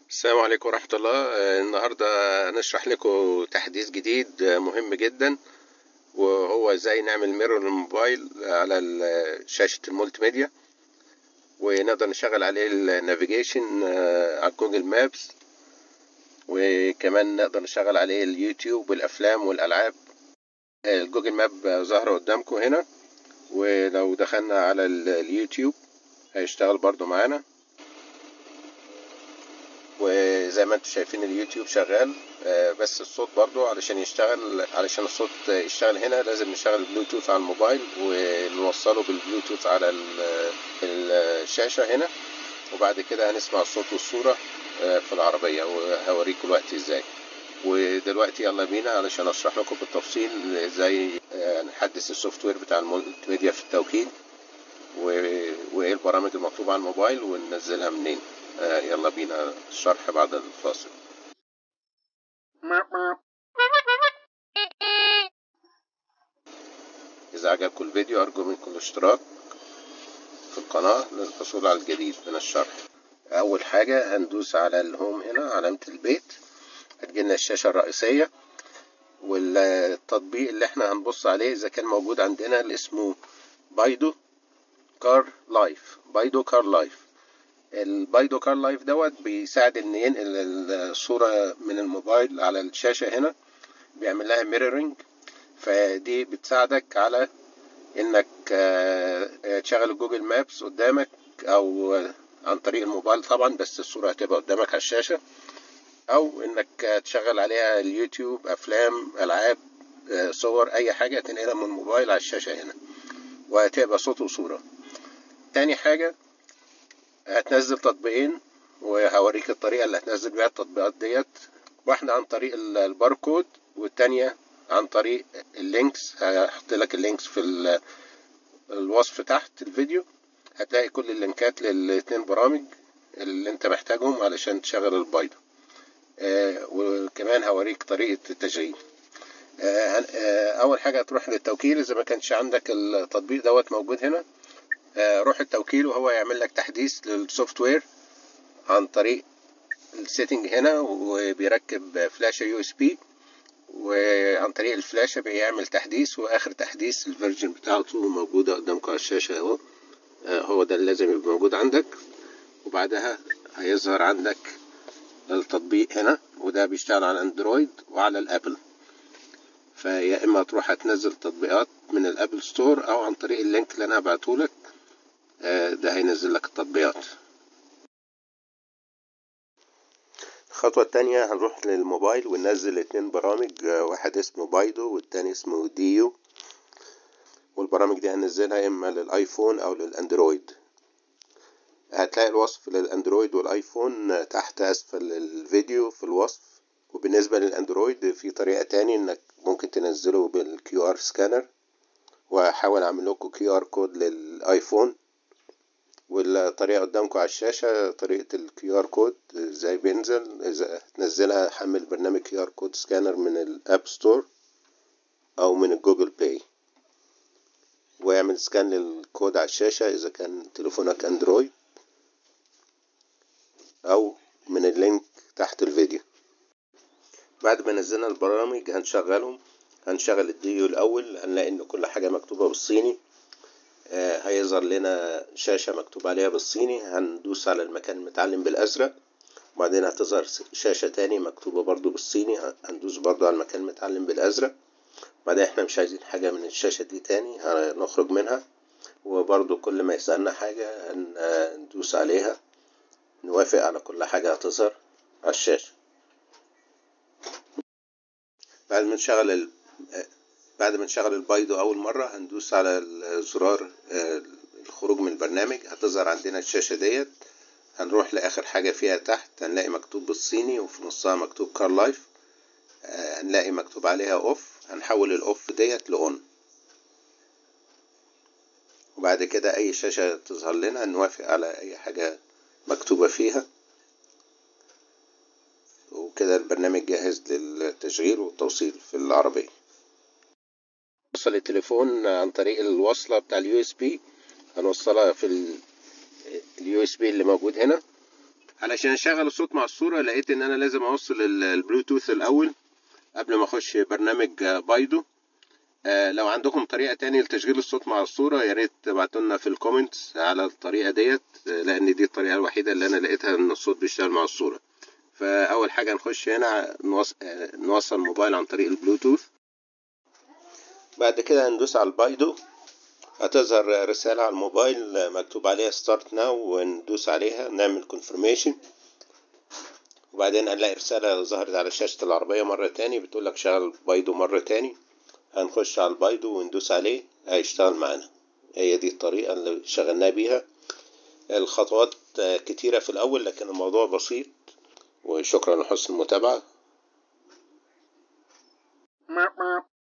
السلام عليكم ورحمة الله آه، النهاردة هنشرح لكم تحديث جديد آه، مهم جدا وهو ازاي نعمل ميرور للموبايل على ال- شاشة المولتي ميديا ونقدر نشغل عليه النافيجيشن آه، على جوجل مابس وكمان نقدر نشغل عليه اليوتيوب والأفلام والألعاب آه، الجوجل ماب ظاهرة قدامكم هنا ولو دخلنا على ال- اليوتيوب هيشتغل برضو معانا وزي ما انتم شايفين اليوتيوب شغال آه، بس الصوت برضو علشان يشتغل علشان الصوت يشتغل هنا لازم نشغل بلوتوث على الموبايل ونوصله بالبلوتوث على ال- الشاشة هنا وبعد كده هنسمع الصوت والصورة آه، في العربية وهوريكم الوقت ازاي ودلوقتي يلا بينا علشان اشرح لكم بالتفصيل ازاي آه، نحدث السوفت وير بتاع المولتي ميديا في التوكيد و- وايه البرامج المطلوبة على الموبايل وننزلها منين آه، يلا بينا الشرح بعد الفاصل إذا عجبكم الفيديو أرجو منكم الاشتراك في القناة للحصول على الجديد من الشرح أول حاجة هندوس على الهوم هنا علامة البيت هتجيلنا الشاشة الرئيسية والتطبيق اللي احنا هنبص عليه إذا كان موجود عندنا اللي اسمه بايدو كار لايف بايدو كار لايف البايدو كار لايف دوت بيساعد ان ينقل الصورة من الموبايل على الشاشة هنا بيعمل لها ميرورنج فدي بتساعدك على انك آه، آه، تشغل جوجل مابس قدامك او آه، عن طريق الموبايل طبعا بس الصورة هتبقى قدامك على الشاشة او انك آه، تشغل عليها اليوتيوب افلام العاب آه، صور اي حاجة تنقلها من الموبايل على الشاشة هنا وهتبقى صوت وصورة تاني حاجة هتنزل تطبيقين وهوريك الطريقة اللي هتنزل بيها التطبيقات ديت واحدة عن طريق ال- الباركود والتانية عن طريق اللينكس هحط لك اللينكس في ال- الوصف تحت الفيديو هتلاقي كل اللينكات للاتنين برامج اللي انت محتاجهم علشان تشغل البايدو آه، وكمان هوريك طريقة التشغيل آه، هن- آه، أول حاجة هتروح للتوكيل إذا ما كانش عندك التطبيق دوت موجود هنا آه، روح التوكيل وهو يعمل لك تحديث للسوفت وير عن طريق السيتنج هنا وبيركب فلاشة يو اس بي وعن طريق الفلاشة بيعمل تحديث وآخر تحديث الفيرجن بتاعته موجودة قدامكم على الشاشة اهو آه، هو ده اللي لازم يبقى موجود عندك وبعدها هيظهر عندك التطبيق هنا وده بيشتغل على الاندرويد وعلى الابل فيا اما تروح هتنزل تطبيقات من الابل ستور او عن طريق اللينك اللي انا هبعتهولك آه، ده هينزل لك التطبيقات الخطوة التانية هنروح للموبايل وننزل اتنين برامج آه، واحد اسمه بايدو والتاني اسمه ديو والبرامج دي هننزلها اما للايفون او للاندرويد هتلاقي الوصف للاندرويد والايفون آه، تحت اسفل الفيديو في الوصف وبالنسبة للاندرويد في طريقة تاني انك ممكن تنزله بالكيو ار سكانر وهحاول اعمل لكم كيو ار كود للايفون والطريقة قدامكم على الشاشة طريقة الكيو ار كود ازاي بينزل اذا تنزلها حمل برنامج كيو ار كود سكانر من الاب ستور او من الجوجل باي ويعمل سكان للكود على الشاشة اذا كان تليفونك اندرويد او من اللينك تحت الفيديو بعد ما نزلنا البرامج هنشغلهم هنشغل الديو الاول هنلاقي ان كل حاجة مكتوبة بالصيني آه، هيظهر لنا شاشة مكتوب عليها بالصيني هندوس على المكان المتعلم بالأزرق وبعدين هتظهر س- شاشة تاني مكتوبة برضو بالصيني ه- هندوس برضو على المكان المتعلم بالأزرق بعدين احنا مش عايزين حاجة من الشاشة دي تاني هنخرج منها وبرضو كل ما يسألنا حاجة هن- آه، ندوس عليها نوافق على كل حاجة هتظهر على الشاشة بعد ما نشغل ال... آه، بعد ما نشغل البايدو أول مرة هندوس على الزرار آه، الخروج من البرنامج هتظهر عندنا الشاشة ديت هنروح لآخر حاجة فيها تحت هنلاقي مكتوب بالصيني وفي نصها مكتوب كار لايف آه، هنلاقي مكتوب عليها اوف هنحول الاوف ديت لأون وبعد كده أي شاشة تظهر لنا نوافق على أي حاجة مكتوبة فيها وكده البرنامج جاهز للتشغيل والتوصيل في العربية وصل التليفون عن طريق الوصلة بتاع اليو اس بي هنوصلها في اليو اس بي اللي موجود هنا علشان اشغل الصوت مع الصورة لقيت ان انا لازم اوصل ال- البلوتوث الاول قبل ما اخش برنامج آه، بايدو آه، لو عندكم طريقة تانية لتشغيل الصوت مع الصورة يا ريت تبعتوا لنا في الكومنتس على الطريقة ديت آه، لان دي الطريقة الوحيدة اللي انا لقيتها ان الصوت بيشتغل مع الصورة فاول حاجة نخش هنا نوص... آه، نوصل الموبايل عن طريق البلوتوث بعد كده هندوس على البايدو هتظهر رسالة على الموبايل مكتوب عليها ستارت ناو وندوس عليها نعمل كونفirmation وبعدين هنلاقي رسالة ظهرت على شاشة العربية مرة تاني بتقول لك شغل بايدو مرة تاني هنخش على البايدو وندوس عليه هيشتغل معانا هي دي الطريقة اللي شغلناه بيها الخطوات آه، كتيرة في الأول لكن الموضوع بسيط وشكرا لحسن المتابعة